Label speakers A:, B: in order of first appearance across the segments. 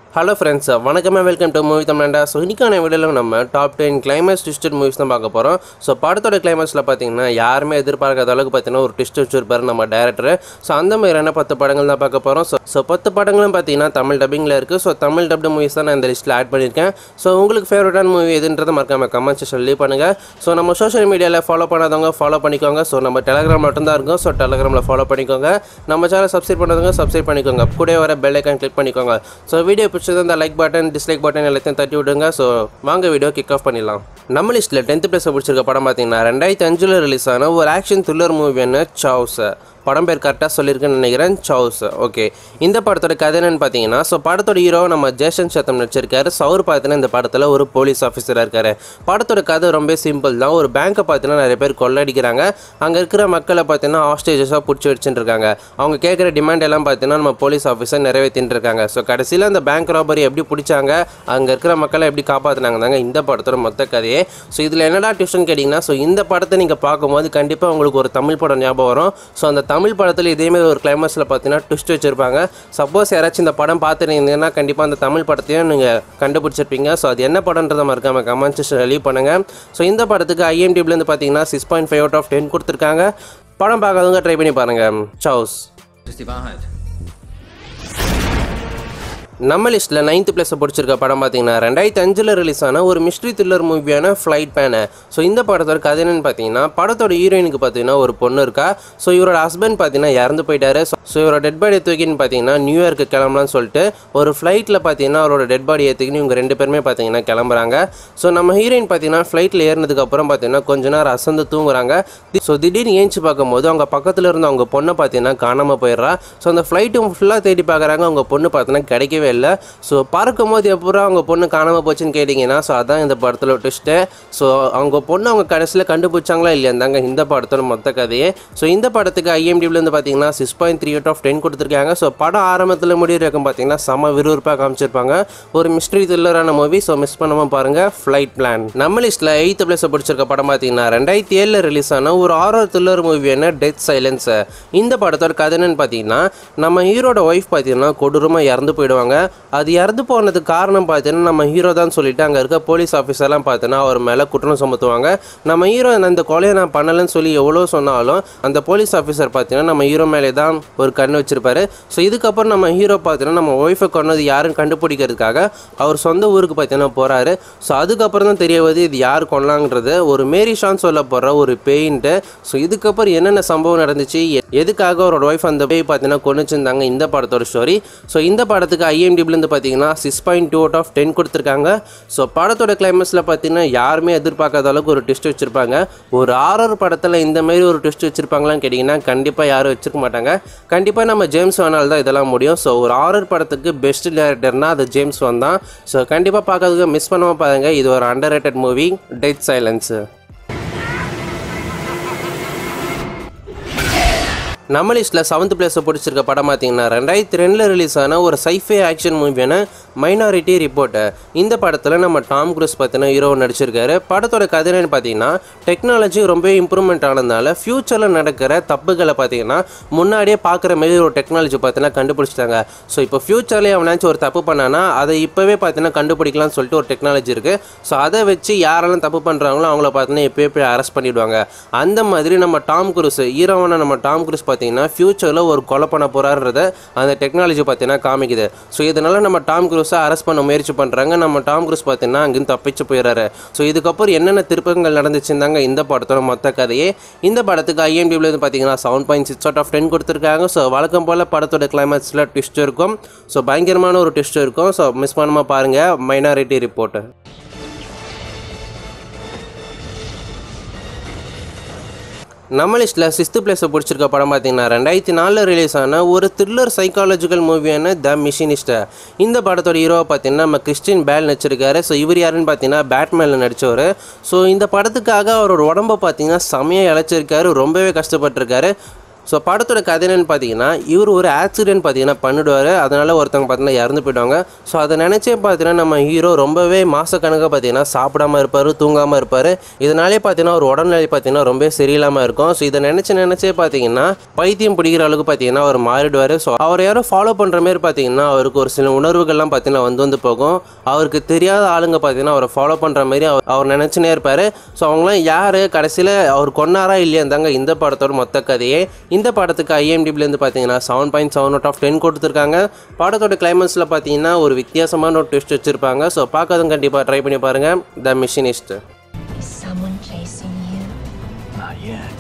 A: Hello friends வணக்கமே welcome to movie தமிழ்டா so இன்றைக்கான வீடியோவில் நம்ம top ten climax twisted movies தான் பார்க்க போகிறோம் ஸோ படத்தோட கிளைமேக்ஸில் பார்த்தீங்கன்னா யாருமே எதிர்பார்க்காத அளவுக்கு பார்த்தீங்கன்னா ஒரு ட்விஸ்ட் வச்சிருப்பாரு நம்ம டேரக்டர் ஸோ அந்த மாதிரியான பத்து படங்கள் தான் பார்க்க போகிறோம் ஸோ ஸோ பத்து படங்களும் பார்த்தீங்கன்னா தமிழ் டப்பிங்கில் இருக்குது ஸோ தமிழ் டப்டு மூவிஸ் தான் நான் இந்த லிஸ்ட்டில் ஆட் பண்ணியிருக்கேன் ஸோ உங்களுக்கு ஃபேவரட்டான மூவி எதுன்றதை மறக்காம கமெண்ட் செக்ஷன் லீவ் பண்ணுங்கள் ஸோ நம்ம சோஷியல் மீடியாவில் ஃபாலோ பண்ணாதவங்க ஃபாலோ பண்ணிக்கோங்க ஸோ நம்ம டெலகிராம் மட்டும்தான் இருக்கும் ஸோ டெலகிராமில் ஃபாலோ பண்ணிக்கோங்க நம்ம சேனல் சப்ஸ்கிரைப் பண்ணாதவங்க சப்ஸ்கிரைப் பண்ணிக்கோங்க கூட வர பெல் ஐக்கான் கிளிக் பண்ணிக்கோங்க ஸோ வீடியோ பிடிச்சது அந்த லைக் பட்டன் டிஸ்லைக் பட்டன் எல்லாத்தையும் தட்டி விடுங்க ஸோ வாங்க வீடியோ கிக் ஆஃப் பண்ணிடலாம் நம்ம லிஸ்ட்டில் டென்த் பிளேஸை பிடிச்சிருக்க படம் பார்த்தீங்கன்னா ரெண்டாயிரத்தி அஞ்சில் ரிலீஸ் ஆன ஒரு ஆக்ஷன் த்ரில்லர் மூவியான சாவ்ஸ் படம் பேர் கரெக்டாக சொல்லியிருக்கேன்னு நினைக்கிறேன் சவுஸ் ஓகே இந்த படத்தோட கதை என்னன்னு பார்த்தீங்கன்னா ஸோ படத்தோட ஹீரோ நம்ம ஜேசன் சத்தம் நடிச்சிருக்காரு ஸோ அவர் பார்த்தீங்கன்னா இந்த படத்தில் ஒரு போலீஸ் ஆஃபீஸராக இருக்காரு படத்தோட கதை ரொம்ப சிம்பிள் தான் ஒரு பேங்க்கை பார்த்தீங்கன்னா நிறைய பேர் கொள்ளடிக்கிறாங்க அங்கே இருக்கிற மக்களை பார்த்தீங்கன்னா ஹாஸ்டேஜஸாக பிடிச்சி வச்சுட்டு இருக்காங்க அவங்க கேட்குற டிமாண்ட் எல்லாம் பார்த்தீங்கன்னா நம்ம போலீஸ் ஆஃபீஸர் நிறைவேற்றிட்டு இருக்காங்க ஸோ கடைசியில் அந்த பேங்க் ராபரி எப்படி பிடிச்சாங்க அங்கே இருக்கிற மக்களை எப்படி காப்பாற்றினாங்க தாங்க இந்த படத்தோட மொத்த கதையே ஸோ இதில் என்னடா டியூஷன் கேட்டிங்கன்னா ஸோ இந்த படத்தை நீங்கள் பார்க்கும்போது கண்டிப்பாக உங்களுக்கு ஒரு தமிழ் படம் ஞாபகம் வரும் ஸோ அந்த தமிழ் படத்தில் இதேமாதிரி ஒரு கிளைமேக்ஸில் பார்த்தீங்கன்னா ட்விஸ்ட் வச்சுருப்பாங்க சப்போஸ் யாராச்சும் இந்த படம் பார்த்துருந்தீங்கன்னா கண்டிப்பாக அந்த தமிழ் படத்தையும் நீங்கள் கண்டுபிடிச்சிருப்பீங்க ஸோ அது என்ன படன்றதை மறக்காம கமெண்ட் செக்ஷன் லீவ் பண்ணுங்கள் ஸோ இந்த படத்துக்கு ஐஎம்டிபிலேருந்து பார்த்தீங்கன்னா six point five out of ten கொடுத்துருக்காங்க படம் பார்க்காதவங்க ட்ரை பண்ணி பாருங்கள் சவுஸ்
B: Das ist die Wahrheit.
A: நம்ம லிஸ்ட்டில் நைன்த் பிளேஸை பிடிச்சிருக்க படம் பார்த்தீங்கன்னா ரெண்டாயிரத்தி அஞ்சில் ரிலீஸ் ஆன ஒரு மிஸ்ட்ரி த்ரில்லர் மூவியான ஃப்ளைட் பேனு ஸோ இந்த படத்தோட கதை என்னன்னு பார்த்தீங்கன்னா படத்தோட ஹீரோயினுக்கு பார்த்தீங்கன்னா ஒரு பொண்ணு இருக்கா ஸோ இவரோட ஹஸ்பண்ட் பார்த்தீங்கன்னா இறந்து போயிட்டாரு ஸோ இவரோட டெட் பாடி தூக்கின்னு பார்த்தீங்கன்னா நியூயார்க்கு கிளம்பலாம்னு சொல்லிட்டு ஒரு ஃப்ளைட்டில் பார்த்தீங்கன்னா அவரோட டெட் பாடி ஏற்றுக்கின்னு இவங்க ரெண்டு பேருமே பார்த்தீங்கன்னா கிளம்புறாங்க ஸோ நம்ம ஹீரோயின் பார்த்தீங்கன்னா ஃப்ளைட்டில் ஏறினதுக்கப்புறம் பார்த்தீங்கன்னா கொஞ்ச நேரம் அசந்து தூங்குறாங்க ஸோ திடீர்னு ஏஞ்சி பார்க்கும்போது அவங்க பக்கத்தில் இருந்த அவங்க பொண்ணை பார்த்தீங்கன்னா காணாமல் போயிடுறா ஸோ அந்த ஃப்ளைட்டும் ஃபுல்லாக தேடி பார்க்குறாங்க அவங்க பொண்ணு பார்த்தீங்கன்னா கிடைக்கவே இல்லை ஸோ பறக்கும் போது எப்போ அவங்க பொண்ணு காணாமல் போச்சுன்னு கேட்டிங்கன்னா ஸோ அதான் இந்த படத்தில் ட்விஸ்ட்டு ஸோ அவங்க பொண்ணு அவங்க கடைசியில் கண்டுபிடிச்சாங்களா இல்லையாந்தாங்க இந்த படத்தோட மொத்த கதையே ஸோ இந்த படத்துக்கு ஐஎம்டிபிலேருந்து பார்த்தீங்கன்னா six point three out of ten கொடுத்துருக்காங்க ஸோ படம் ஆரம்பத்தில் முடிவு இருக்கும் பார்த்தீங்கன்னா செம விறுவிறுப்பாக காமிச்சிருப்பாங்க ஒரு மிஸ்ட்ரி த்ரில்லரான மூவி ஸோ மிஸ் பண்ணாமல் பாருங்கள் ஃப்ளைட் பிளான் நம்ம லிஸ்ட்டில் எயித்து பிளேஸை பிடிச்சிருக்க படம் பார்த்தீங்கன்னா ரெண்டாயிரத்தி ஏழில் ரிலீஸ் ஆன ஒரு ஆரர் த்ரில்லர் மூவியான டெத் சைலன்ஸ் இந்த படத்தோட கதை என்னன்னு பார்த்தீங்கன்னா நம்ம ஹீரோட ஒய்ஃப் பார்த்தீங்கன்னா கொடூரமாக இறந்து போயிடுவாங்க அது இறந்து போனதுக்கு காரணம் பார்த்தீங்கன்னா நம்ம ஹீரோ தான் சொல்லிட்டு அங்கே இருக்க போலீஸ் ஆஃபீஸர்லாம் பார்த்தீங்கன்னா அவர் மேலே குற்றம் சுமத்துவாங்க நம்ம ஹீரோ அந்த கொலையை நான் பண்ணலைன்னு சொல்லி எவ்வளோ சொன்னாலும் அந்த போலீஸ் ஆஃபீஸர் பார்த்தீங்கன்னா நம்ம ஹீரோ மேலே தான் ஒரு கண் வச்சிருப்பாரு ஸோ இதுக்கப்புறம் நம்ம ஹீரோ பார்த்தீங்கன்னா நம்ம ஒய்ஃபை கொண்டது யாருன்னு கண்டுபிடிக்கிறதுக்காக அவர் சொந்த ஊருக்கு பார்த்தீங்கன்னா போகிறாரு ஸோ அதுக்கப்புறம் தான் தெரிய வருது இது யார் கொண்டாங்கிறது ஒரு மேரி ஷான் சொல்ல போகிற ஒரு பெயிண்ட்டு ஸோ இதுக்கப்புறம் என்னென்ன சம்பவம் நடந்துச்சு எ- எதுக்காக அவரோட ஒய்ஃப் அந்த பேய் பார்த்தீங்கன்னா கொண்டு வச்சிருந்தாங்க இந்த படத்தோட ஸ்டோரி ஸோ இந்த படத்துக்கு ஐஎம்டிபிலேருந்து பார்த்தீங்கன்னா six point two out of ten கொடுத்துருக்காங்க ஸோ படத்தோட கிளைமேக்ஸில் பார்த்தீங்கன்னா யாருமே எதிர்பார்க்காத அளவுக்கு ஒரு ட்விஸ்ட் வச்சுருப்பாங்க ஒரு ஆரர் படத்தில் இந்த மாதிரி ஒரு ட்விஸ்ட் வச்சுருப்பாங்களான்னு கேட்டிங்கன்னா கண்டிப்பாக யாரும் வச்சிருக்க மாட்டாங்க கண்டிப்பாக நம்ம ஜேம்ஸ் வானால் தான் இதெல்லாம் முடியும் ஸோ ஒரு ஆரர் படத்துக்கு பெஸ்ட் டேரக்டர்னா அது ஜேம்ஸ் வான் தான் ஸோ கண்டிப்பாக பார்க்கறதுக்கு மிஸ் பண்ணாமல் பாருங்க இது ஒரு underrated movie death silence நம்ம லிஸ்ட்டில் செவன்த் பிளேஸை பிடிச்சிருக்க படம் பார்த்தீங்கன்னா ரெண்டாயிரத்தி ரெண்டில் ரிலீஸ் ஆன ஒரு சைஃபை ஆக்ஷன் மூவியான மைனாரிட்டி ரிப்போர்ட்டு இந்த படத்தில் நம்ம டாம் குரூஸ் பார்த்தீங்கன்னா ஹீரோ நடிச்சிருக்காரு படத்தோட கதை என்னன்னு பார்த்தீங்கன்னா டெக்னாலஜி ரொம்ப இம்ப்ரூவ்மெண்ட் ஆனதுனால ஃப்யூச்சரில் நடக்கிற தப்புகளை பார்த்தீங்கன்னா முன்னாடியே பார்க்குற மாதிரி ஒரு டெக்னாலஜி பார்த்தீங்கன்னா கண்டுபிடிச்சிட்டாங்க ஸோ இப்போ ஃப்யூச்சர்லேயே அவனாச்சும் ஒரு தப்பு பண்ணானா அதை இப்போவே பார்த்தீங்கன்னா கண்டுபிடிக்கலாம்னு சொல்லிட்டு ஒரு டெக்னாலஜி இருக்குது ஸோ அதை வச்சு யாரெல்லாம் தப்பு பண்ணுறாங்களோ அவங்கள பார்த்தீங்கன்னா இப்போயே போய் அரெஸ்ட் பண்ணிடுவாங்க அந்த மாதிரி நம்ம டாம் குரூஸ் ஹீரோவான நம்ம டாம் குரூஸ் பார்த்தீங்கன்னா ஃப்யூச்சரில் ஒரு கொலை பண்ண போகிறான்றத அந்த டெக்னாலஜி பார்த்தீங்கன்னா காமிக்குது ஸோ இதனால் நம்ம டாம் குரூஸை அரெஸ்ட் பண்ண முயற்சி பண்ணுறாங்க நம்ம டாம் குரூஸ் பார்த்தீங்கன்னா அங்கேருந்து தப்பிச்சு போயிடுறாரு ஸோ இதுக்கப்புறம் என்னென்ன திருப்பங்கள் நடந்துச்சுருந்தாங்க இந்த படத்தோட மொத்த கதையே இந்த படத்துக்கு ஐஎம்டிபிலேருந்து பார்த்தீங்கன்னா seven point six out of ten கொடுத்துருக்காங்க ஸோ வழக்கம் போல் படத்தோட கிளைமேக்ஸில் ட்விஸ்ட் இருக்கும் ஸோ பயங்கரமான ஒரு ட்விஸ்ட் இருக்கும் ஸோ மிஸ் பண்ணாமல் பாருங்கள் மைனாரிட்டி ரிப்போர்ட்டு நம்ம லிஸ்ட்டில் சிக்ஸ்த்து பிளேஸை பிடிச்சிருக்க படம் பார்த்தீங்கன்னா ரெண்டாயிரத்தி நாலில் ரிலீஸ் ஆன ஒரு த்ரில்லர் சைக்காலஜிக்கல் மூவியான த மிஷினிஸ்ட் இந்த படத்தோட ஹீரோவை பார்த்தீங்கன்னா நம்ம கிறிஸ்டின் பேல் நடிச்சிருக்காரு ஸோ இவர் யாருன்னு பார்த்தீங்கன்னா பேட்மேனில் நடித்தவர் ஸோ இந்த படத்துக்காக அவரோட உடம்பை பார்த்தீங்கன்னா செமையாக இழைச்சிருக்காரு ரொம்பவே கஷ்டப்பட்டிருக்காரு ஸோ படத்தோட கதை என்னன்னு பார்த்தீங்கன்னா இவர் ஒரு ஆக்சிடென்ட் பார்த்தீங்கன்னா பண்ணிடுவார் அதனால ஒருத்தவங்க பார்த்தீங்கன்னா இறந்து போயிடுவாங்க ஸோ அதை நினச்சே பார்த்தீங்கன்னா நம்ம ஹீரோ ரொம்பவே மாசக்கணக்காக பார்த்தீங்கன்னா சாப்பிடாம இருப்பார் தூங்காமல் இருப்பார் இதனாலே பார்த்தீங்கன்னா ஒரு உடல்நிலை பார்த்தீங்கன்னா ரொம்ப சரியில்லாமல் இருக்கும் ஸோ இதை நினச்சி நினச்சே பார்த்தீங்கன்னா பைத்தியம் பிடிக்கிற அளவுக்கு பார்த்தீங்கன்னா அவர் மாறிடுவார் ஸோ அவர் யாரோ ஃபாலோ பண்ணுற மாதிரி பார்த்தீங்கன்னா அவருக்கு ஒரு சில உணர்வுகள்லாம் பார்த்தீங்கன்னா வந்து வந்து போகும் அவருக்கு தெரியாத ஆளுங்க பார்த்தீங்கன்னா அவரை ஃபாலோ பண்ணுற மாதிரி அவர் அவர் நினச்சினே இருப்பார் ஸோ அவங்களாம் யார் கடைசியில் அவர் கொன்னாரா இல்லையா தாங்க இந்த படத்தோட மொத்த கதையே இந்த படத்துக்கு ஐஎம்டிபிலேருந்து பார்த்தீங்கன்னா seven point seven out of ten கொடுத்துருக்காங்க படத்தோட கிளைமேக்ஸில் பார்த்தீங்கன்னா ஒரு வித்தியாசமான ஒரு ட்விஸ்ட் வச்சுருப்பாங்க ஸோ பார்க்காதும் கண்டிப்பாக ட்ரை பண்ணி பாருங்கள் the machinist
B: Is someone chasing you?
C: Not yet.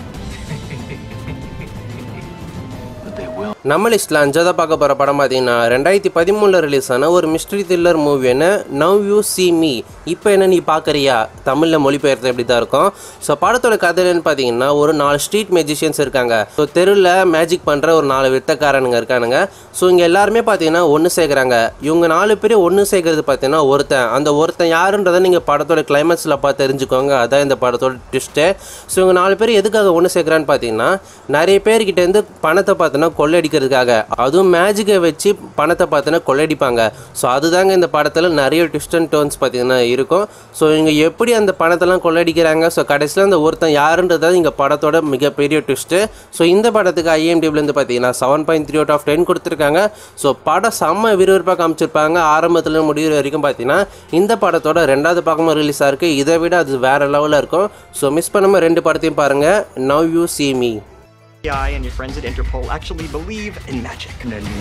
C: but they will.
A: நம்ம லிஸ்ட்டில் அஞ்சாவதாக பார்க்க போகிற படம் பார்த்தீங்கன்னா ரெண்டாயிரத்தி பதிமூணில் ரிலீஸ் ஆன ஒரு மிஸ்ட்ரி த்ரில்லர் மூவியான நவ் யூ see மீ இப்போ என்ன நீ பார்க்குறியா தமிழில் மொழிபெயர்த்து எப்படி தான் இருக்கும் ஸோ படத்தோட கதை என்னன்னு பார்த்தீங்கன்னா ஒரு நாலு ஸ்ட்ரீட் மேஜிஷியன்ஸ் இருக்காங்க ஸோ தெருவில் மேஜிக் பண்ணுற ஒரு நாலு வித்தக்காரனுங்க இருக்கானுங்க ஸோ இங்கே எல்லாருமே பார்த்தீங்கன்னா ஒன்று சேர்க்குறாங்க இவங்க நாலு பேர் ஒன்று சேர்க்கறது பார்த்தீங்கன்னா ஒருத்தன் அந்த ஒருத்தன் யாருன்றதை நீங்கள் படத்தோட கிளைமேக்ஸில் பார்த்து தெரிஞ்சுக்கோங்க அதான் இந்த படத்தோட ட்விஸ்ட்டு ஸோ இவங்க நாலு பேர் எதுக்காக ஒன்று சேர்க்குறான்னு பார்த்தீங்கன்னா நிறைய பேர்கிட்டேருந்து பணத்தை பார்த்தோன்னா கொள்ளையடிக்கிறதுக்காக அதுவும் மேஜிக்கை வச்சு பணத்தை பார்த்தோன்னா கொள்ளையடிப்பாங்க ஸோ அதுதாங்க இந்த படத்தில் நிறைய ட்விஸ்ட் அண்ட் டர்ன்ஸ் பார்த்தீங்கன்னா இருக்கும் ஸோ இவங்க எப்படி அந்த பணத்தெல்லாம் கொள்ளையடிக்கிறாங்க ஸோ கடைசியில் அந்த ஒருத்தன் யாருன்றது இங்கே படத்தோட மிகப்பெரிய ட்விஸ்ட்டு ஸோ இந்த படத்துக்கு ஐஎம்டிபிலேருந்து பார்த்தீங்கன்னா seven point three out of ten கொடுத்துருக்காங்க ஸோ படம் செம்ம விறுவிறுப்பாக காமிச்சிருப்பாங்க ஆரம்பத்தில் முடிகிற வரைக்கும் பார்த்தீங்கன்னா இந்த படத்தோட ரெண்டாவது பக்கமும் ரிலீஸ் ஆயிருக்கு இதை விட அது வேற லெவலில் இருக்கும் ஸோ மிஸ் பண்ணாமல் ரெண்டு படத்தையும் பாருங்கள் now you see me
D: FBI and your friends at Interpol actually believe in magic.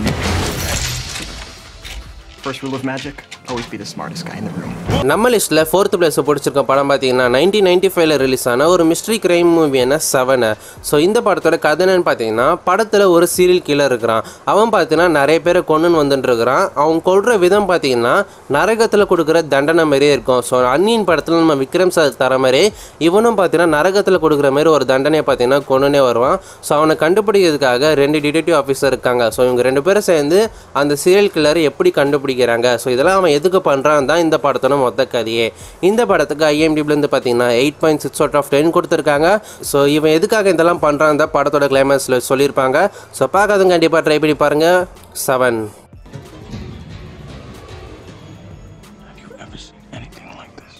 D: First rule of magic always be the smartest guy in the room.
A: நம்ம லிஸ்ட்டில் ஃபோர்த் பிளேஸ் பிடிச்சிருக்க படம் பார்த்தீங்கன்னா நைன்டீன் நைன்டி ஃபைவ்ல ரிலீஸ் ஆன ஒரு mystery crime மூவியான seven so இந்த படத்தோட கதை என்னன்னு பார்த்தீங்கன்னா படத்தில் ஒரு சீரியல் கில்லர் இருக்கிறான் அவன் பார்த்தீங்கன்னா நிறைய பேரை கொண்டுன்னு வந்துட்டு இருக்கிறான் அவன் கொள்கிற விதம் பார்த்தீங்கன்னா நரகத்தில் கொடுக்குற தண்டனை மாதிரியே இருக்கும் ஸோ அன்னியின் படத்தில் நம்ம விக்ரம் சார் தர மாதிரி இவனும் பார்த்தீங்கன்னா நரகத்தில் கொடுக்குற மாதிரி ஒரு தண்டனையை பார்த்தீங்கன்னா கொண்டுனே வருவான் ஸோ அவனை கண்டுபிடிக்கிறதுக்காக ரெண்டு டிடெக்டிவ் ஆஃபீஸர் இருக்காங்க ஸோ இவங்க ரெண்டு பேரும் சேர்ந்து அந்த சீரியல் கில்லரை எப்படி கண்டுபிடிக்கிறாங்க ஸோ இதெல்லாம் அவன் எதுக்கு பண்ணுறான் தான் இந்த படத்தோட மொத்த கதையே இந்த படத்துக்கு ஐஎம்டிபிலேருந்து பார்த்தீங்கன்னா eight point six out of ten கொடுத்துருக்காங்க ஸோ இவன் எதுக்காக இதெல்லாம் பண்ணுறான் தான் படத்தோட கிளைமேக்ஸில் சொல்லியிருப்பாங்க ஸோ பார்க்காதுங்க கண்டிப்பாக ட்ரை பண்ணி பாருங்கள் seven
C: Have you ever seen anything like this?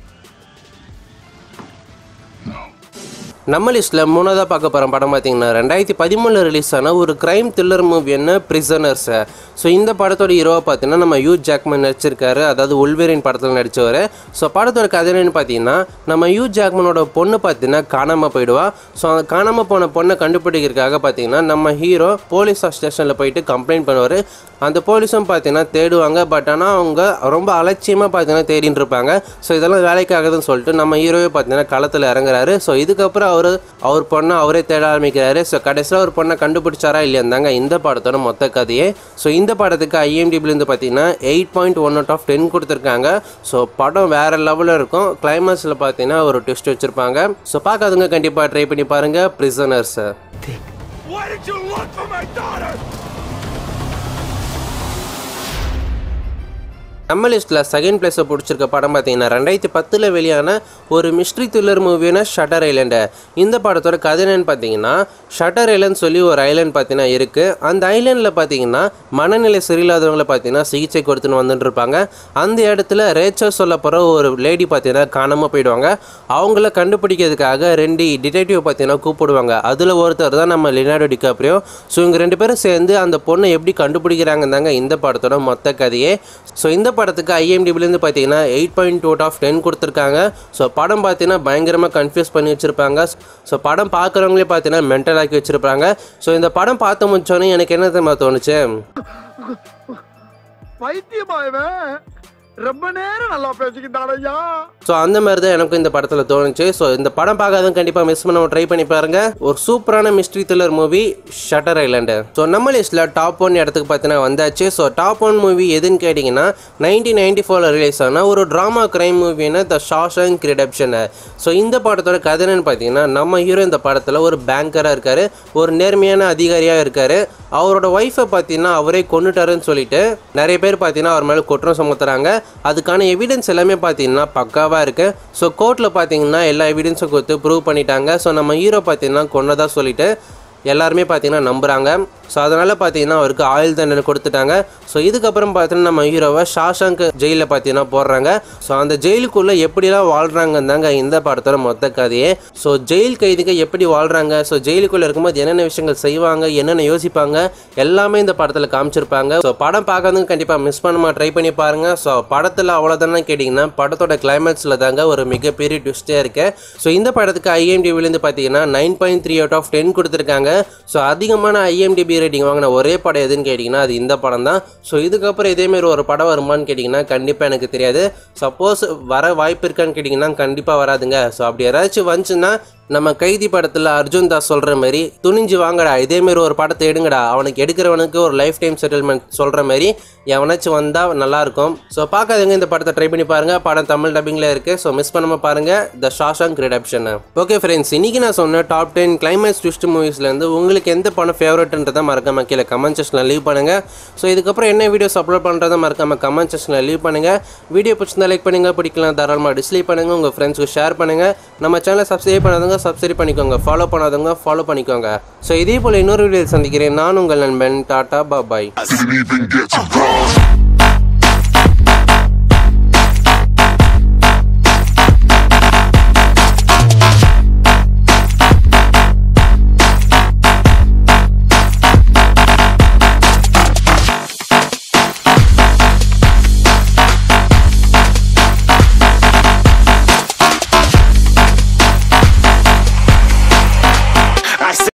C: No.
A: நம்ம லிஸ்ட்டில் மூணாவதாக பார்க்க போகிற படம் பார்த்தீங்கன்னா ரெண்டாயிரத்தி பதிமூணில் ரிலீஸ் ஆன ஒரு கிரைம் த்ரில்லர் மூவி என்ன பிரிசனர்ஸை ஸோ இந்த படத்தோட ஹீரோவை பார்த்தீங்கன்னா நம்ம யூ ஜாக்மன் நடிச்சிருக்காரு அதாவது உள்வேரின் படத்தில் நடித்தவர் ஸோ படத்தோட கதை என்னன்னு பார்த்தீங்கன்னா நம்ம யூ ஜாக்மனோட பொண்ணு பார்த்தீங்கன்னா காணாமல் போயிடுவா ஸோ அந்த காணாமல் போன பொண்ணை கண்டுபிடிக்கிறதுக்காக பார்த்தீங்கன்னா நம்ம ஹீரோ போலீஸ் ஸ்டேஷனில் போயிட்டு கம்ப்ளைண்ட் பண்ணுவார் அந்த போலீஸும் பார்த்தீங்கன்னா தேடுவாங்க பட் ஆனால் அவங்க ரொம்ப அலட்சியமாக பார்த்தீங்கன்னா தேடிட்டு இருப்பாங்க ஸோ இதெல்லாம் வேலைக்காகுதுன்னு சொல்லிட்டு நம்ம ஹீரோவே பார்த்தீங்கன்னா களத்தில் இறங்குறாரு ஸோ இதுக்கப்புறம் அவர் அவர் பொண்ணை அவரே தேட ஆரம்பிக்கிறாரு ஸோ கடைசியில் ஒரு பொண்ணை கண்டுபிடிச்சாரா இல்லையாந்தாங்க இந்த படத்தோட மொத்த கதையே ஸோ இந்த படத்துக்கு ஐஎம்டிபிலேருந்து பார்த்தீங்கன்னா eight point one out of ten கொடுத்துருக்காங்க ஸோ படம் வேற லெவலில் இருக்கும் கிளைமேக்ஸில் பார்த்தீங்கன்னா ஒரு ட்விஸ்ட் வச்சுருப்பாங்க ஸோ பார்க்காதுங்க கண்டிப்பாக ட்ரை பண்ணி பாருங்கள் ப்ரிசனர்ஸை
C: Why did you look for my daughter?
A: நம்ம லிஸ்ட்டில் செகண்ட் பிளேஸை பிடிச்சிருக்க படம் பார்த்தீங்கன்னா ரெண்டாயிரத்தி பத்தில் வெளியான ஒரு மிஸ்ட்ரி த்ரில்லர் மூவியான ஷட்டர் ஐலண்டு இந்த படத்தோட கதை என்னன்னு பார்த்தீங்கன்னா ஷட்டர் ஐலண்ட் சொல்லி ஒரு ஐலண்ட் பார்த்தீங்கன்னா இருக்குது அந்த ஐலண்டில் பார்த்தீங்கன்னா மனநிலை சரியில்லாதவங்களை பார்த்தீங்கன்னா சிகிச்சை கொடுத்துன்னு வந்துட்டு இருப்பாங்க அந்த இடத்துல ரேச்சர் சொல்ல போகிற ஒரு லேடி பார்த்தீங்கன்னா காணாமல் போயிடுவாங்க அவங்கள கண்டுபிடிக்கிறதுக்காக ரெண்டு டிடெக்டிவ் பார்த்தீங்கன்னா கூப்பிடுவாங்க அதில் ஒருத்தர் தான் நம்ம லினாடோ டிகாப்ரியோ ஸோ இவங்க ரெண்டு பேரும் சேர்ந்து அந்த பொண்ணை எப்படி கண்டுபிடிக்கிறாங்க தாங்க இந்த படத்தோட மொத்த கதையே ஸோ இந்த படத்துக்கு ஐஎம்டிபிலேருந்து பார்த்தீங்கன்னா eight point out of ten கொடுத்துருக்காங்க ஸோ படம் பார்த்தீங்கன்னா பயங்கரமாக கன்ஃபியூஸ் பண்ணி வச்சுருப்பாங்க ஸோ படம் பார்க்குறவங்களே பார்த்தீங்கன்னா மென்டல் ஆக்கி வச்சுருப்பாங்க ஸோ இந்த படம் பார்த்து முடிச்சோன்னே எனக்கு என்ன தெரியுமா தோணுச்சு
E: பைத்தியமா இவன் ரொம்ப நேரம் நல்லா பேசிக்கிட்டான் ஐயா
A: ஸோ அந்த மாதிரி தான் எனக்கும் இந்த படத்தில் தோணுச்சு ஸோ இந்த படம் பார்க்காதவங்க கண்டிப்பாக மிஸ் பண்ண ட்ரை பண்ணி பாருங்க ஒரு சூப்பரான mystery thriller movie shutter island so நம்ம லிஸ்ட்டில் டாப் ஒன் இடத்துக்கு பார்த்தீங்கன்னா வந்தாச்சு ஸோ டாப் ஒன் மூவி எதுன்னு கேட்டிங்கன்னா நைன்டீன் நைன்டி ஃபோரில் ரிலீஸ் ஆன ஒரு ட்ராமா கிரைம் மூவினா த ஷாஷன் கிரிடப்ஷன் ஸோ இந்த படத்தோட கதை என்னன்னு பார்த்தீங்கன்னா நம்ம ஹீரோ இந்த படத்தில் ஒரு பேங்கராக இருக்கார் ஒரு நேர்மையான அதிகாரியாக இருக்கார் அவரோட ஒய்ஃபை பார்த்தீங்கன்னா அவரே கொண்டுட்டாருன்னு சொல்லிட்டு நிறைய பேர் பார்த்தீங்கன்னா அவர் மேலே குற்றம் சுமத்துறாங்க அதுக்கான எவிடன்ஸ் எல்லாமே பார்த்தீங்கன்னா பக்காவாக இருக்கு ஸோ கோர்ட்டில் பார்த்தீங்கன்னா எல்லா எவிடன்ஸும் கொடுத்து ப்ரூவ் பண்ணிட்டாங்க ஸோ நம்ம ஹீரோ பார்த்தீங்கன்னா கொன்னதா சொல்லிட்டு எல்லாருமே பார்த்தீங்கன்னா நம்புகிறாங்க ஸோ அதனால் பார்த்தீங்கன்னா அவருக்கு ஆயுள் தண்டனை கொடுத்துட்டாங்க ஸோ இதுக்கப்புறம் பார்த்தீங்கன்னா நம்ம ஹீரோவை ஷாஷாங்க் ஜெயிலில் பார்த்தீங்கன்னா போடுறாங்க ஸோ அந்த ஜெயிலுக்குள்ளே எப்படிலாம் வாழ்கிறாங்கன்னு தாங்க இந்த படத்தோட மொத்த கதையே ஸோ ஜெயில் கைதிகள் எப்படி வாழ்கிறாங்க ஸோ ஜெயிலுக்குள்ளே இருக்கும்போது என்னென்ன விஷயங்கள் செய்வாங்க என்னென்ன யோசிப்பாங்க எல்லாமே இந்த படத்தில் காமிச்சிருப்பாங்க ஸோ படம் பார்க்கறதுக்கு கண்டிப்பாக மிஸ் பண்ணாம ட்ரை பண்ணி பாருங்கள் ஸோ படத்தில் அவ்வளோதானே கேட்டிங்கன்னா படத்தோட கிளைமேக்ஸில் தாங்க ஒரு மிகப்பெரிய ட்விஸ்டே இருக்கு ஸோ இந்த படத்துக்கு ஐஎம்டிபிலேருந்து பார்த்தீங்கன்னா nine point three out of ten கொடுத்துருக்காங்க ஸோ அதிகமான ஐஎம்டிபி ரேட்டிங் வாங்கின ஒரே படம் எதுன்னு கேட்டிங்கன்னா அது இந்த படம் தான் ஸோ இதுக்கப்புறம் இதேமாரி ஒரு படம் வருமான்னு கேட்டிங்கன்னா கண்டிப்பாக எனக்கு தெரியாது சப்போஸ் வர வாய்ப்பு இருக்கான்னு கேட்டிங்கன்னா கண்டிப்பாக வராதுங்க ஸோ அப்படி யாராச்சும் வந்துச்சுன்னா நம்ம கைதி படத்தில் அர்ஜுன் தாஸ் சொல்கிற மாதிரி துணிஞ்சு வாங்கடா இதேமாரி ஒரு படத்தை எடுங்கடா அவனுக்கு எடுக்கிறவனுக்கு ஒரு லைஃப் டைம் செட்டில்மெண்ட் சொல்கிற மாதிரி எவனாச்சும் வந்தால் நல்லாயிருக்கும் ஸோ பார்க்காதவங்க இந்த படத்தை ட்ரை பண்ணி பாருங்கள் படம் தமிழ் டப்பிங்கில் இருக்குது ஸோ மிஸ் பண்ணாமல் பாருங்கள் the Shawshank redemption okay friends இன்றைக்கி நான் சொன்ன டாப் டென் கிளைமேக்ஸ் ட்விஸ்ட் மூவிஸ்லேருந்து உங்களுக்கு எந்த படம் ஃபேவரட்ன்றதை மறக்காம கீழே கமெண்ட் செக்ஷனில் லீவ் பண்ணுங்கள் ஸோ இதுக்கப்புறம் என்ன வீடியோஸ் அப்லோட் பண்ணுறதை மறக்காம கமெண்ட் செக்ஷனில் லீவ் பண்ணுங்கள் வீடியோ பிடிச்சிருந்தா லைக் பண்ணுங்கள் பிடிக்கலாம் தாராளமாக டிஸ்லைக் பண்ணுங்கள் உங்கள் ஃப்ரெண்ட்ஸ்க்கு ஷேர் பண்ணுங்கள் நம்ம சேனலை சப்ஸ்கிரைப் பண்ணாதவங்க சப்ஸ்கிரைப் பண்ணிக்கோங்க ஃபாலோ பண்ணாதவங்க ஃபாலோ பண்ணிக்கோங்க ஸோ இதே போல் இன்னொரு வீடியோ சந்திக்கிறேன் நான் உங்கள் நண்பன் டாட்டா bye bye
F: I didn't even get to cross.